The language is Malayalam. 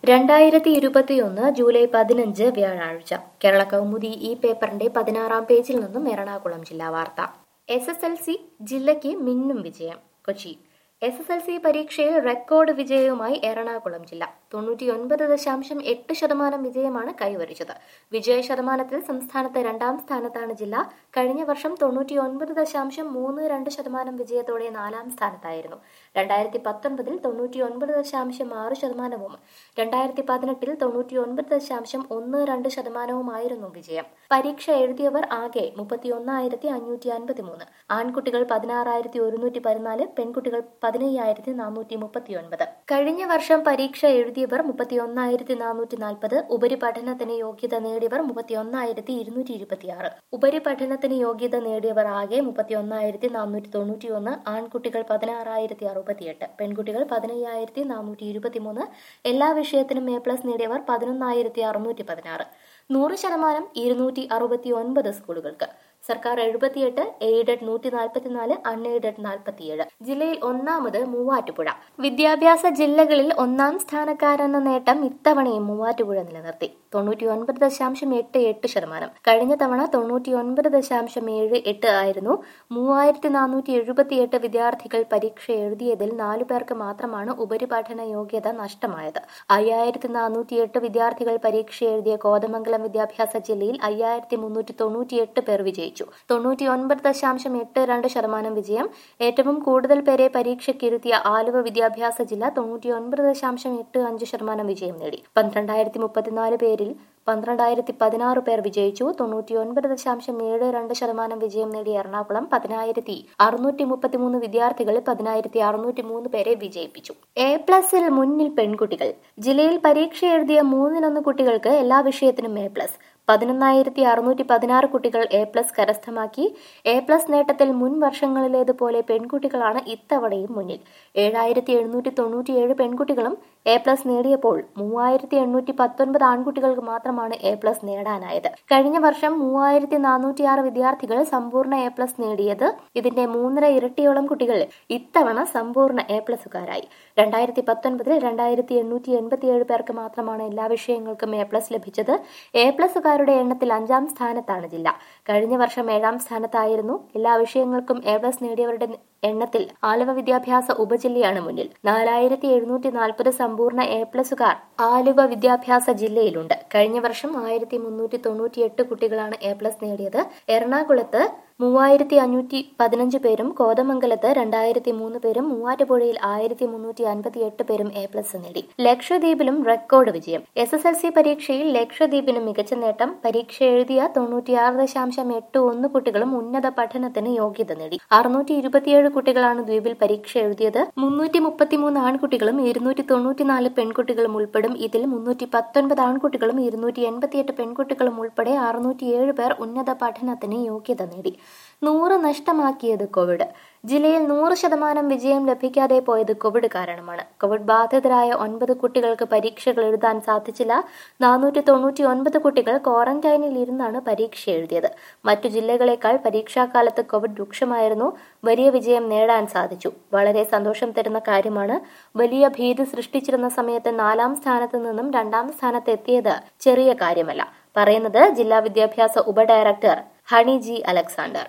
രണ്ടായിരത്തി ഇരുപത്തിയൊന്ന് ജൂലൈ പതിനഞ്ച് വ്യാഴാഴ്ച കേരള കൗമുദി ഈ പേപ്പറിന്റെ പതിനാറാം പേജിൽ നിന്നും എറണാകുളം ജില്ലാ വാർത്ത എസ് എസ് എൽ സി ജില്ലയ്ക്ക് മിന്നും വിജയം Kochi S S L C പരീക്ഷയിൽ റെക്കോർഡ് വിജയവുമായി എറണാകുളം ജില്ല തൊണ്ണൂറ്റിയൊൻപത് ദശാംശം എട്ട് ശതമാനം വിജയമാണ് കൈവരിച്ചത് വിജയ ശതമാനത്തിൽ സംസ്ഥാനത്ത് രണ്ടാം സ്ഥാനത്താണ് ജില്ല കഴിഞ്ഞ വർഷം തൊണ്ണൂറ്റിയൊൻപത് ദശാംശം മൂന്ന് രണ്ട് ശതമാനം വിജയത്തോടെ നാലാം സ്ഥാനത്തായിരുന്നു രണ്ടായിരത്തി പത്തൊൻപതിൽ തൊണ്ണൂറ്റിയൊൻപത് ദശാംശം ആറ് ശതമാനവും രണ്ടായിരത്തി പതിനെട്ടിൽ തൊണ്ണൂറ്റിയൊൻപത് ദശാംശം ഒന്ന് രണ്ട് ശതമാനവുമായിരുന്നു വിജയം പരീക്ഷ എഴുതിയവർ ആകെ മുപ്പത്തിയൊന്നായിരത്തി അഞ്ഞൂറ്റി അൻപത്തി മൂന്ന് ആൺകുട്ടികൾ പതിനാറായിരത്തി ഒരുന്നൂറ്റി പതിനാല് പെൺകുട്ടികൾ പതിനയ്യായിരത്തി നാനൂറ്റി മുപ്പത്തിയൊൻപത് കഴിഞ്ഞ വർഷം പരീക്ഷ എഴുതിയവർ മുപ്പത്തിയൊന്നായിരത്തി നാനൂറ്റി നാൽപ്പത് ഉപരിപഠനത്തിന് യോഗ്യത നേടിയവർ മുപ്പത്തിയൊന്നായിരത്തി ഇരുന്നൂറ്റി ഇരുപത്തിയാറ് ഉപരിപഠനത്തിന് യോഗ്യത നേടിയവർ ആകെ മുപ്പത്തിയൊന്നായിരത്തി നാനൂറ്റി തൊണ്ണൂറ്റിയൊന്ന് ആൺകുട്ടികൾ പതിനാറായിരത്തി അറുപത്തിയെട്ട് പെൺകുട്ടികൾ പതിനയ്യായിരത്തി നാനൂറ്റി ഇരുപത്തിമൂന്ന് എല്ലാ വിഷയത്തിനും എ പ്ലസ് നേടിയവർ പതിനൊന്നായിരത്തി അറുന്നൂറ്റി പതിനാറ് നൂറ് ശതമാനം ഇരുന്നൂറ്റി അറുപത്തി ഒൻപത് സ്കൂളുകൾക്ക് സർക്കാർ എഴുപത്തിയെട്ട് എയ്ഡഡ് നൂറ്റി നാൽപ്പത്തിനാല് അൺഎയ്ഡഡ് നാൽപ്പത്തിയേഴ് ജില്ലയിൽ ഒന്നാമത് മൂവാറ്റുപുഴ വിദ്യാഭ്യാസ ജില്ലകളിൽ ഒന്നാം സ്ഥാനക്കാരെന്ന നേട്ടം ഇത്തവണയും മൂവാറ്റുപുഴ നിലനിർത്തി തൊണ്ണൂറ്റി ഒൻപത് ദശാംശം എട്ട് എട്ട് ശതമാനം കഴിഞ്ഞ തവണ തൊണ്ണൂറ്റി ഒൻപത് ദശാംശം ഏഴ് എട്ട് ആയിരുന്നു മൂവായിരത്തി നാനൂറ്റി എഴുപത്തിയെട്ട് വിദ്യാർത്ഥികൾ പരീക്ഷ എഴുതിയതിൽ നാലു പേർക്ക് മാത്രമാണ് ഉപരിപഠന യോഗ്യത നഷ്ടമായത് അയ്യായിരത്തി നാനൂറ്റി എട്ട് വിദ്യാർത്ഥികൾ പരീക്ഷ എഴുതിയ കോതമംഗലം വിദ്യാഭ്യാസ ജില്ലയിൽ അയ്യായിരത്തി മുന്നൂറ്റി തൊണ്ണൂറ്റിയെട്ട് പേർ വിജയിച്ചു തൊണ്ണൂറ്റി ഒൻപത് ദശാംശം എട്ട് രണ്ട് ശതമാനം വിജയം ഏറ്റവും കൂടുതൽ പേരെ പരീക്ഷയ്ക്കിരുത്തിയ ആലുവ വിദ്യാഭ്യാസ ജില്ല തൊണ്ണൂറ്റി ഒൻപത് ദശാംശം എട്ട് അഞ്ച് ശതമാനം വിജയം നേടി പന്ത്രണ്ടായിരത്തി മുപ്പത്തിനാല് പേരിൽ പന്ത്രണ്ടായിരത്തി പതിനാറ് പേർ വിജയിച്ചു തൊണ്ണൂറ്റി ഒൻപത് ദശാംശം ഏഴ് രണ്ട് ശതമാനം വിജയം നേടിയ എറണാകുളം പതിനായിരത്തി അറുന്നൂറ്റി മുപ്പത്തിമൂന്ന് വിദ്യാർത്ഥികൾ പതിനായിരത്തി അറുന്നൂറ്റി മൂന്ന് പേരെ വിജയിപ്പിച്ചു എ പ്ലസിൽ മുന്നിൽ പെൺകുട്ടികൾ ജില്ലയിൽ പരീക്ഷ എഴുതിയ മൂന്നിലൊന്ന് കുട്ടികൾക്ക് എല്ലാ വിഷയത്തിനും എ പ്ലസ് പതിനൊന്നായിരത്തി അറുന്നൂറ്റി പതിനാറ് കുട്ടികൾ എ പ്ലസ് കരസ്ഥമാക്കി എ പ്ലസ് നേട്ടത്തിൽ മുൻ വർഷങ്ങളിലേതുപോലെ പെൺകുട്ടികളാണ് ഇത്തവണയും മുന്നിൽ ഏഴായിരത്തി എഴുന്നൂറ്റി തൊണ്ണൂറ്റിയേഴ് പെൺകുട്ടികളും എ പ്ലസ് നേടിയപ്പോൾ മൂവായിരത്തി എണ്ണൂറ്റി പത്തൊൻപത് ആൺകുട്ടികൾക്ക് മാത്രമാണ് എ പ്ലസ് നേടാനായത് കഴിഞ്ഞ വർഷം മൂവായിരത്തി നാനൂറ്റിയാറ് വിദ്യാർത്ഥികൾ സമ്പൂർണ്ണ എ പ്ലസ് നേടിയത് ഇതിന്റെ മൂന്നര ഇരട്ടിയോളം കുട്ടികൾ ഇത്തവണ സമ്പൂർണ്ണ എ പ്ലസുകാരായി രണ്ടായിരത്തി പത്തൊൻപതിൽ രണ്ടായിരത്തി എണ്ണൂറ്റി എൺപത്തിയേഴ് പേർക്ക് മാത്രമാണ് എല്ലാ വിഷയങ്ങൾക്കും എ പ്ലസ് ലഭിച്ചത് എ പ്ലസുകാരുടെ എണ്ണത്തിൽ അഞ്ചാം സ്ഥാനത്താണ് ജില്ല കഴിഞ്ഞ വർഷം ഏഴാം സ്ഥാനത്തായിരുന്നു എല്ലാ വിഷയങ്ങൾക്കും എ പ്ലസ് നേടിയവരുടെ എണ്ണത്തിൽ ആലുവ വിദ്യാഭ്യാസ ഉപജില്ലയാണ് മുന്നിൽ നാലായിരത്തി എഴുന്നൂറ്റി നാൽപ്പത് സമ്പൂർണ്ണ എ പ്ലസുകാർ ആലുവ വിദ്യാഭ്യാസ ജില്ലയിലുണ്ട് കഴിഞ്ഞ വർഷം ആയിരത്തി മുന്നൂറ്റി തൊണ്ണൂറ്റിയെട്ട് കുട്ടികളാണ് എ പ്ലസ് നേടിയത് എറണാകുളത്ത് മൂവായിരത്തി അഞ്ഞൂറ്റി പതിനഞ്ച് പേരും കോതമംഗലത്ത് രണ്ടായിരത്തി മൂന്ന് പേരും മൂവാറ്റുപുഴയിൽ ആയിരത്തി മുന്നൂറ്റി അൻപത്തി എട്ട് പേരും എ പ്ലസ് നേടി ലക്ഷദ്വീപിലും റെക്കോർഡ് വിജയം എസ് എസ് എൽ സി പരീക്ഷയിൽ ലക്ഷദ്വീപിന് മികച്ച നേട്ടം പരീക്ഷ എഴുതിയ തൊണ്ണൂറ്റിയാറ് ദശാംശം എട്ട് ഒന്ന് കുട്ടികളും ഉന്നത പഠനത്തിന് യോഗ്യത നേടി അറുന്നൂറ്റി ഇരുപത്തിയേഴ് കുട്ടികളാണ് ദ്വീപിൽ പരീക്ഷ എഴുതിയത് മുന്നൂറ്റി മുപ്പത്തിമൂന്ന് ആൺകുട്ടികളും ഇരുന്നൂറ്റി തൊണ്ണൂറ്റിനാല് പെൺകുട്ടികളും ഉൾപ്പെടും ഇതിൽ മുന്നൂറ്റി പത്തൊൻപത് ആൺകുട്ടികളും ഇരുന്നൂറ്റി എൺപത്തിയെട്ട് പെൺകുട്ടികളും ഉൾപ്പെടെ അറുന്നൂറ്റിയേഴ് പേർ ഉന്നത പഠനത്തിന് യോഗ്യത നേടി നൂറ് നഷ്ടമാക്കിയത് കോവിഡ് ജില്ലയിൽ നൂറ് ശതമാനം വിജയം ലഭിക്കാതെ പോയത് കോവിഡ് കാരണമാണ് കോവിഡ് ബാധിതരായ ഒൻപത് കുട്ടികൾക്ക് പരീക്ഷകൾ എഴുതാൻ സാധിച്ചില്ല നാനൂറ്റി തൊണ്ണൂറ്റി ഒൻപത് കുട്ടികൾ ക്വാറന്റൈനിൽ ഇരുന്നാണ് പരീക്ഷ എഴുതിയത് മറ്റു ജില്ലകളെക്കാൾ പരീക്ഷാകാലത്ത് കോവിഡ് രൂക്ഷമായിരുന്നു വലിയ വിജയം നേടാൻ സാധിച്ചു വളരെ സന്തോഷം തരുന്ന കാര്യമാണ് വലിയ ഭീതി സൃഷ്ടിച്ചിരുന്ന സമയത്ത് നാലാം സ്ഥാനത്ത് നിന്നും രണ്ടാം സ്ഥാനത്ത് എത്തിയത് ചെറിയ കാര്യമല്ല പറയുന്നത് ജില്ലാ വിദ്യാഭ്യാസ ഉപഡയറക്ടർ ഹണി ജി അലക്സാണ്ടർ